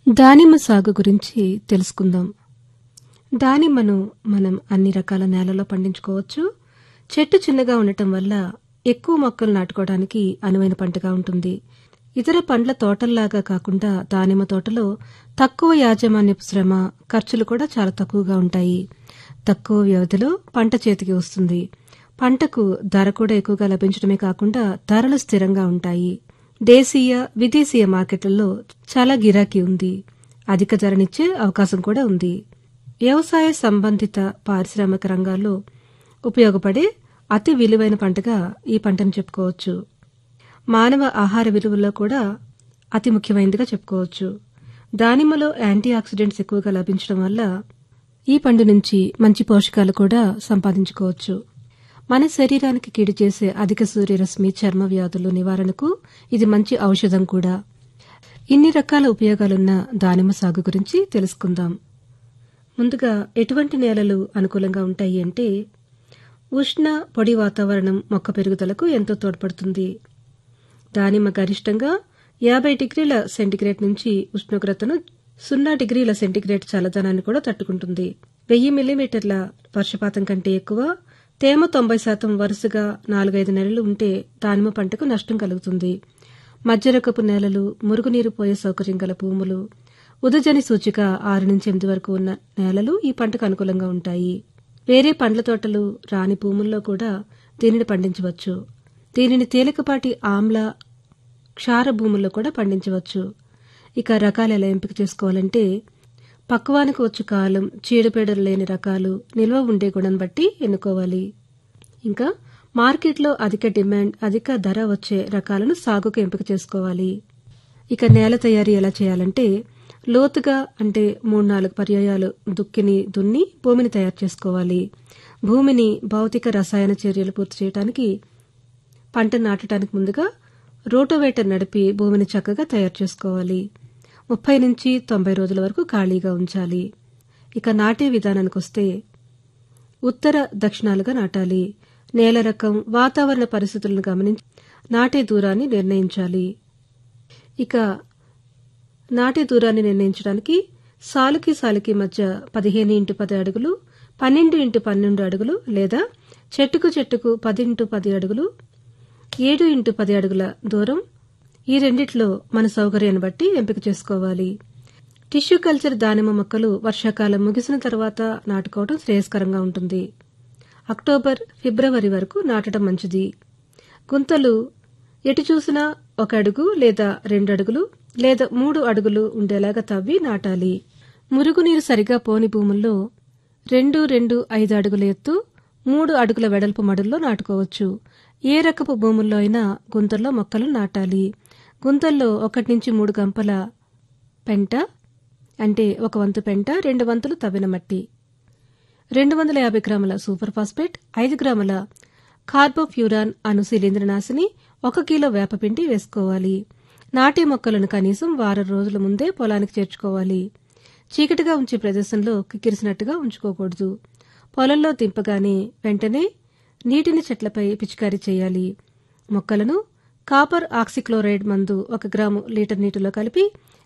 దానిమ్మ సాగు గురించి తెలుసుకుందాం దానిమ్మను మనం అన్ని రకాల నేలలో పండించుకోవచ్చు చెట్టు చిన్నగా ఉండటం వల్ల ఎక్కువ మొక్కలు నాటుకోవడానికి అనువైన పంటగా ఉంటుంది ఇతర పండ్ల తోటల్లాగా కాకుండా దానిమ్మ తోటలో తక్కువ యాజమాన్యపు శ్రమ ఖర్చులు కూడా చాలా తక్కువగా ఉంటాయి తక్కువ వ్యవధిలో పంట చేతికి వస్తుంది పంటకు ధర కూడా ఎక్కువగా లభించడమే కాకుండా ధరలు స్థిరంగా ఉంటాయి దేశీయ విదేశీయ మార్కెట్లలో చాలా గిరాకీ ఉంది అధిక ధరనిచ్చే అవకాశం కూడా ఉంది వ్యవసాయ సంబంధిత పారిశ్రామిక రంగాల్లో ఉపయోగపడే అతి విలువైన పంటగా ఈ పంటను చెప్పుకోవచ్చు మానవ ఆహార విలువల్లో కూడా అతి ముఖ్యమైనదిగా చెప్పుకోవచ్చు దానిమ్మలో యాంటీ ఆక్సిడెంట్స్ ఎక్కువగా లభించడం వల్ల ఈ పండు నుంచి మంచి పోషకాలు కూడా సంపాదించుకోవచ్చు మన శరీరానికి కీడు చేసే అధిక సూర్యరశ్మి చర్మ వ్యాధుల నివారణకు ఇది మంచి ఔషధం కూడా ఇన్ని రకాల ఉపయోగాలున్న దానిమ్మ సాగు గురించి తెలుసుకుందాం ముందుగా ఎటువంటి నేలలు అనుకూలంగా ఉంటాయి అంటే ఉష్ణ పొడి వాతావరణం మొక్క పెరుగుదలకు ఎంతో తోడ్పడుతుంది దానిమ్మ గరిష్టంగా యాభై డిగ్రీల సెంటీగ్రేడ్ నుంచి ఉష్ణోగ్రతను సున్నా డిగ్రీల సెంటీగ్రేడ్ చల్లదనాన్ని కూడా తట్టుకుంటుంది వెయ్యి మిల్లీమీటర్ల వర్షపాతం కంటే ఎక్కువ తేమ తొంభై శాతం వరుసగా నాలుగైదు నెలలు ఉంటే దానిమ్మ పంటకు నష్టం కలుగుతుంది మధ్యరకపు నేలలు మురుగునీరు పోయే సౌకర్యం గల భూములు ఉదజని సూచిక ఆరు నుంచి ఎనిమిది వరకు ఉన్న నేలలు ఈ పంటకు అనుకూలంగా ఉంటాయి వేరే పండ్ల తోటలు రాని భూముల్లో కూడా దీనిని పండించవచ్చు దీనిని తేలికపాటి ఆమ్ల క్షార భూముల్లో కూడా పండించవచ్చు ఇక రకాలు ఎలా ఎంపిక చేసుకోవాలంటే పక్వానికి వచ్చు కాలం చీడపీడలు లేని రకాలు నిల్వ ఉండే గుణం బట్టి ఎన్నుకోవాలి ఇంకా మార్కెట్లో అధిక డిమాండ్ అధిక ధర వచ్చే రకాలను సాగుకు ఎంపిక చేసుకోవాలి ఇక నేల తయారీ ఎలా చేయాలంటే లోతుగా అంటే మూడు నాలుగు పర్యాయాలు దుక్కిని దున్ని భూమిని తయారు చేసుకోవాలి భూమిని భౌతిక రసాయన చర్యలు పూర్తి చేయడానికి పంట నాటడానికి ముందుగా రోటోవేటర్ నడిపి భూమిని చక్కగా తయారు చేసుకోవాలి ముప్పై నుంచి తొంభై రోజుల వరకు ఖాళీగా ఉంచాలి ఇక నాటే విధానానికి వస్తే ఉత్తర దక్షిణాలుగా నాటాలి నేల రకం వాతావరణ పరిస్థితులను గమనించి నాటే దూరాన్ని నిర్ణయించాలి ఇక నాటే దూరాన్ని నిర్ణయించడానికి సాలుకి సాలుకి మధ్య పదిహేను ఇంటూ పది అడుగులు పన్నెండు ఇంటూ పన్నెండు అడుగులు లేదా చెట్టుకు చెట్టుకు పది ఇంటూ పది అడుగులు ఏడు ఇంటూ పది అడుగుల దూరం ఈ రెండిట్లో మన సౌకర్యాన్ని బట్టి ఎంపిక చేసుకోవాలి టిష్యూ కల్చర్ దానిమ్మ మొక్కలు వర్షాకాలం ముగిసిన తర్వాత నాటుకోవడం శ్రేయస్కరంగా ఉంటుంది అక్టోబర్ ఫిబ్రవరి వరకు నాటడం మంచిది గుంతలు ఎటు చూసినా ఒక అడుగు లేదా రెండు అడుగులు లేదా మూడు అడుగులు ఉండేలాగా తవ్వి నాటాలి మురుగునీరు సరిగా పోని భూముల్లో రెండు రెండు ఐదు అడుగుల ఎత్తు మూడు అడుగుల వెడల్పు మడుల్లో నాటుకోవచ్చు ఏ రకపు భూముల్లో అయినా గుంతల్లో మొక్కలు నాటాలి గుంతల్లో ఒకటి నుంచి మూడు గంపల పెంట అంటే ఒక వంతు పెంట రెండు వంతులు తవ్విన మట్టి రెండు వందల యాభై గ్రాముల సూపర్ ఫాస్ఫేట్ ఐదు గ్రాముల కార్బోఫ్యూరాన్ అను శిలీంద్రనాశిని ఒక కిలో వేపపిండి వేసుకోవాలి నాటే మొక్కలను కనీసం వారం రోజుల ముందే పొలానికి చేర్చుకోవాలి చీకటిగా ఉంచే ప్రదేశంలో కిక్కిరిసినట్టుగా ఉంచుకోకూడదు పొలంలో దింపగానే వెంటనే నీటిని చెట్లపై పిచికారీ చేయాలి మొక్కలను కాపర్ ఆక్సిక్లోరైడ్ మందు ఒక గ్రాము లీటర్ నీటిలో కలిపి